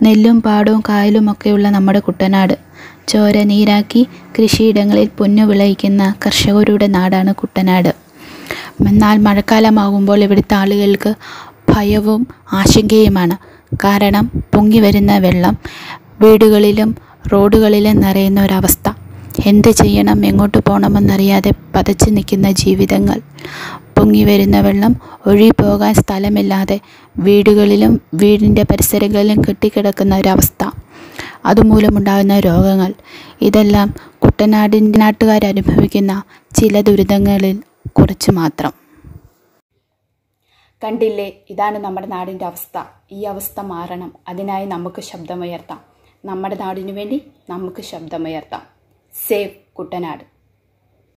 നെല്ലും പാടവും കായലും ഒക്കെയുള്ള നമ്മുടെ കുട്ടനാട് ചോര നീരാക്കി കൃഷിയിടങ്ങളിൽ പൊന്നു വിളയിക്കുന്ന കർഷകരുടെ നാടാണ് കുട്ടനാട് എന്നാൽ മഴക്കാലമാകുമ്പോൾ ഇവിടുത്തെ ആളുകൾക്ക് ഭയവും ആശങ്കയുമാണ് കാരണം പൊങ്ങി വരുന്ന വെള്ളം വീടുകളിലും റോഡുകളിലും നിറയുന്ന ഒരവസ്ഥ എന്ത് ചെയ്യണം എങ്ങോട്ട് പോകണമെന്നറിയാതെ പതച്ചു നിൽക്കുന്ന ജീവിതങ്ങൾ പൊങ്ങി വരുന്ന വെള്ളം ഒഴുകിപ്പോകാൻ സ്ഥലമില്ലാതെ വീടുകളിലും വീടിൻ്റെ പരിസരങ്ങളിലും കെട്ടിക്കിടക്കുന്ന ഒരവസ്ഥ അതുമൂലമുണ്ടാകുന്ന രോഗങ്ങൾ ഇതെല്ലാം കുട്ടനാടിൻ്റെ നാട്ടുകാരനുഭവിക്കുന്ന ചില ദുരിതങ്ങളിൽ കുറച്ച് മാത്രം കണ്ടില്ലേ ഇതാണ് നമ്മുടെ നാടിൻ്റെ അവസ്ഥ ഈ അവസ്ഥ മാറണം അതിനായി നമുക്ക് ശബ്ദമുയർത്താം നമ്മുടെ നാടിനു വേണ്ടി നമുക്ക് ശബ്ദമുയർത്താം സേവ് കുട്ടനാട്